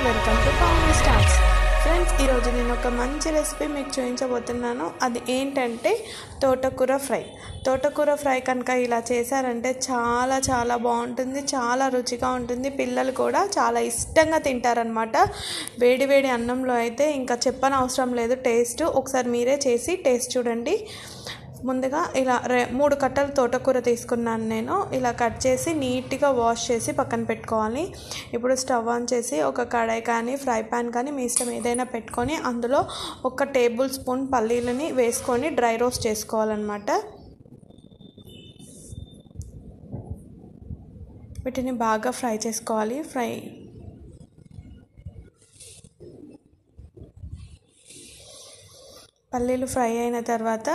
welcome to Pawan stars friends ఈరోజు నేను ఒక మంచి రెసిపీ మీకు చూపించబోతున్నాను అది ఏంటంటే తోటకూర ఫ్రై తోటకూర ఫ్రై కనుక ఇలా చేశారంటే చాలా చాలా బాగుంటుంది చాలా రుచిగా ఉంటుంది పిల్లలు కూడా చాలా ఇష్టంగా తింటారనమాట వేడి వేడి అన్నంలో అయితే ఇంకా చెప్పనవసరం లేదు టేస్ట్ ఒకసారి మీరే చేసి టేస్ట్ చూడండి ముందుగా ఇలా రె మూడు కట్టలు తోటకూర తీసుకున్నాను నేను ఇలా కట్ చేసి నీట్గా వాష్ చేసి పక్కన పెట్టుకోవాలి ఇప్పుడు స్టవ్ ఆన్ చేసి ఒక కడాయి కానీ ఫ్రై పాన్ కానీ మీ ఇష్టం ఏదైనా పెట్టుకొని అందులో ఒక టేబుల్ స్పూన్ పల్లీలని వేసుకొని డ్రై రోస్ట్ చేసుకోవాలన్నమాట వీటిని బాగా ఫ్రై చేసుకోవాలి ఫ్రై పల్లీలు ఫ్రై అయిన తర్వాత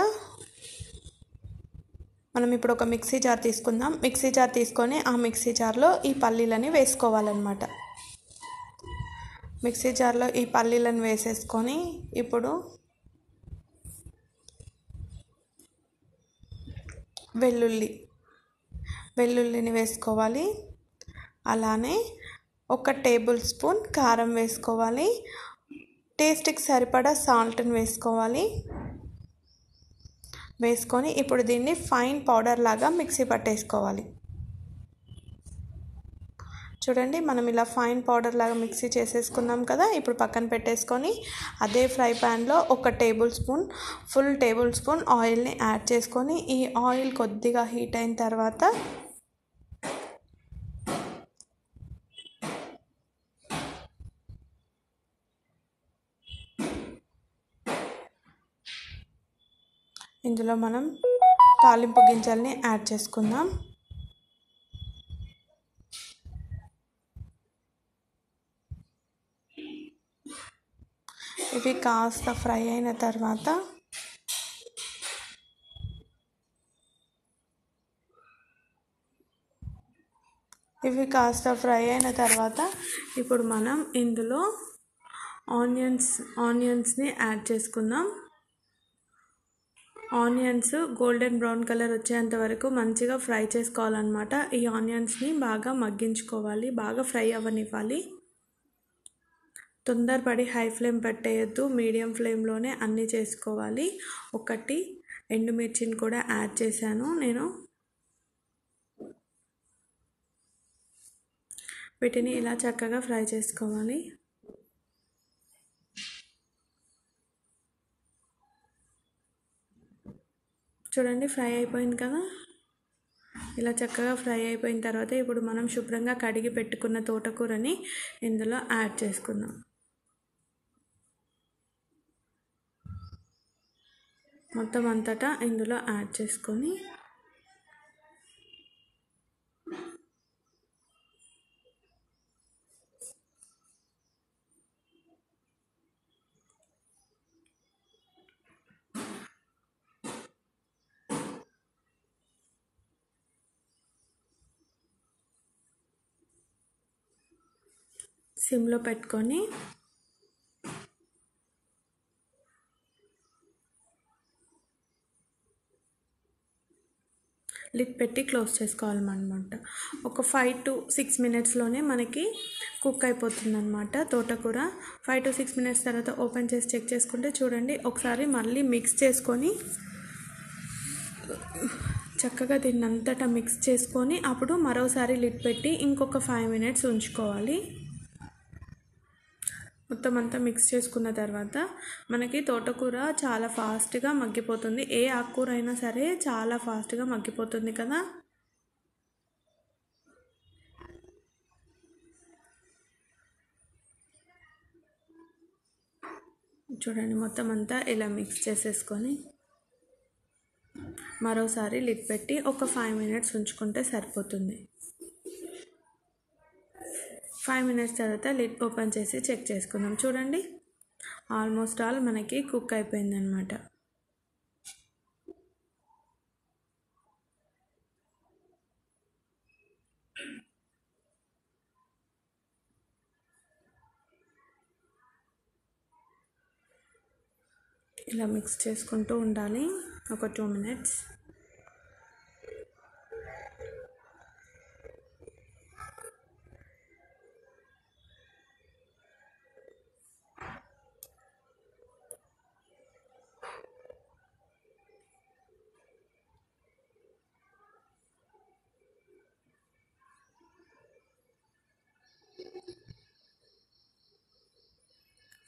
మనం ఇప్పుడు ఒక మిక్సీ జార్ తీసుకుందాం మిక్సీ జార్ తీసుకొని ఆ మిక్సీ జార్లో ఈ పల్లీలని వేసుకోవాలన్నమాట మిక్సీ జార్లో ఈ పల్లీలను వేసేసుకొని ఇప్పుడు వెల్లుల్లి వెల్లుల్లిని వేసుకోవాలి అలానే ఒక టేబుల్ స్పూన్ కారం వేసుకోవాలి టేస్ట్కి సరిపడా సాల్ట్ని వేసుకోవాలి వేసుకొని ఇప్పుడు దీన్ని ఫైన్ పౌడర్ లాగా మిక్సీ పట్టేసుకోవాలి చూడండి మనం ఇలా ఫైన్ పౌడర్ లాగా మిక్సీ చేసేసుకున్నాం కదా ఇప్పుడు పక్కన పెట్టేసుకొని అదే ఫ్రై ప్యాన్లో ఒక tablespoon full tablespoon ఆయిల్ని యాడ్ చేసుకొని ఈ ఆయిల్ కొద్దిగా హీట్ అయిన తర్వాత ఇందులో మనం తాలింపు గింజల్ని యాడ్ చేసుకుందాం ఇవి కాస్త ఫ్రై అయిన తర్వాత ఇవి కాస్త ఫ్రై అయిన తర్వాత ఇప్పుడు మనం ఇందులో ఆనియన్స్ ఆనియన్స్ని యాడ్ చేసుకుందాం ఆనియన్స్ గోల్డెన్ బ్రౌన్ కలర్ వచ్చేంత వరకు మంచిగా ఫ్రై చేసుకోవాలన్నమాట ఈ ఆనియన్స్ని బాగా మగ్గించుకోవాలి బాగా ఫ్రై అవ్వనివ్వాలి తొందరపడి హై ఫ్లేమ్ పెట్టేయద్దు మీడియం ఫ్లేమ్లోనే అన్నీ చేసుకోవాలి ఒకటి ఎండుమిర్చిని కూడా యాడ్ చేశాను నేను వీటిని ఇలా చక్కగా ఫ్రై చేసుకోవాలి చూడండి ఫ్రై అయిపోయింది కదా ఇలా చక్కగా ఫ్రై అయిపోయిన తర్వాత ఇప్పుడు మనం శుభ్రంగా కడిగి పెట్టుకున్న తోటకూరని ఇందులో యాడ్ చేసుకుందాం మొత్తం అంతటా ఇందులో యాడ్ చేసుకొని సిమ్లో పెట్టుకొని లిడ్ పెట్టి క్లోజ్ చేసుకోవాలన్నమాట ఒక ఫైవ్ టు సిక్స్ మినిట్స్లోనే మనకి కుక్ అయిపోతుంది అనమాట తోటకూర ఫైవ్ టు సిక్స్ మినిట్స్ తర్వాత ఓపెన్ చేసి చెక్ చేసుకుంటే చూడండి ఒకసారి మళ్ళీ మిక్స్ చేసుకొని చక్కగా దీన్ని అంతటా మిక్స్ చేసుకొని అప్పుడు మరోసారి లిడ్ పెట్టి ఇంకొక ఫైవ్ మినిట్స్ ఉంచుకోవాలి మొత్తం అంతా మిక్స్ చేసుకున్న తర్వాత మనకి తోటకూర చాలా ఫాస్ట్గా మగ్గిపోతుంది ఏ ఆకుకూర అయినా సరే చాలా ఫాస్ట్గా మగ్గిపోతుంది కదా చూడండి మొత్తం అంతా ఇలా మిక్స్ చేసేసుకొని మరోసారి లిడ్ పెట్టి ఒక ఫైవ్ మినిట్స్ ఉంచుకుంటే సరిపోతుంది ఫైవ్ మినిట్స్ తర్వాత లిడ్ ఓపెన్ చేసి చెక్ చేసుకుందాం చూడండి ఆల్మోస్ట్ ఆల్ మనకి కుక్ అయిపోయింది అనమాట ఇలా మిక్స్ చేసుకుంటూ ఉండాలి ఒక టూ మినిట్స్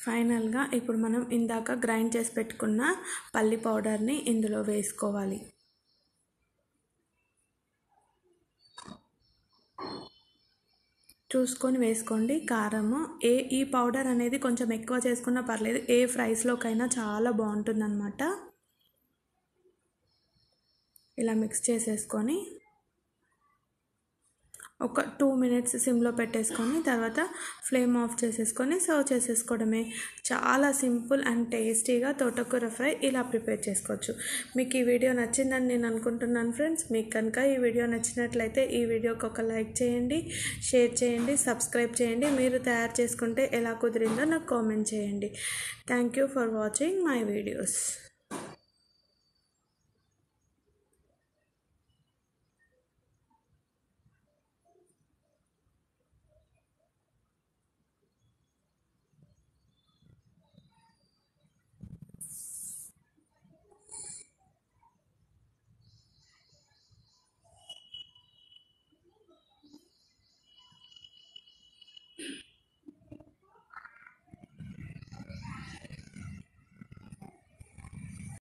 ఫైనల్గా ఇప్పుడు మనం ఇందాక గ్రైండ్ చేసి పెట్టుకున్న పల్లి పౌడర్ని ఇందులో వేసుకోవాలి చూసుకొని వేసుకోండి కారము ఏ ఈ పౌడర్ అనేది కొంచెం ఎక్కువ చేసుకున్నా పర్లేదు ఏ ఫ్రైస్లోకైనా చాలా బాగుంటుందన్నమాట ఇలా మిక్స్ చేసేసుకొని ఒక టూ మినిట్స్ సిమ్లో పెట్టేసుకొని తర్వాత ఫ్లేమ్ ఆఫ్ చేసేసుకొని సర్వ్ చేసేసుకోవడమే చాలా సింపుల్ అండ్ టేస్టీగా తోటకూర ఫ్రై ఇలా ప్రిపేర్ చేసుకోవచ్చు మీకు ఈ వీడియో నచ్చిందని నేను అనుకుంటున్నాను ఫ్రెండ్స్ మీకు కనుక ఈ వీడియో నచ్చినట్లయితే ఈ వీడియోకి ఒక లైక్ చేయండి షేర్ చేయండి సబ్స్క్రైబ్ చేయండి మీరు తయారు చేసుకుంటే ఎలా కుదిరిందో నాకు కామెంట్ చేయండి thank you for watching my videos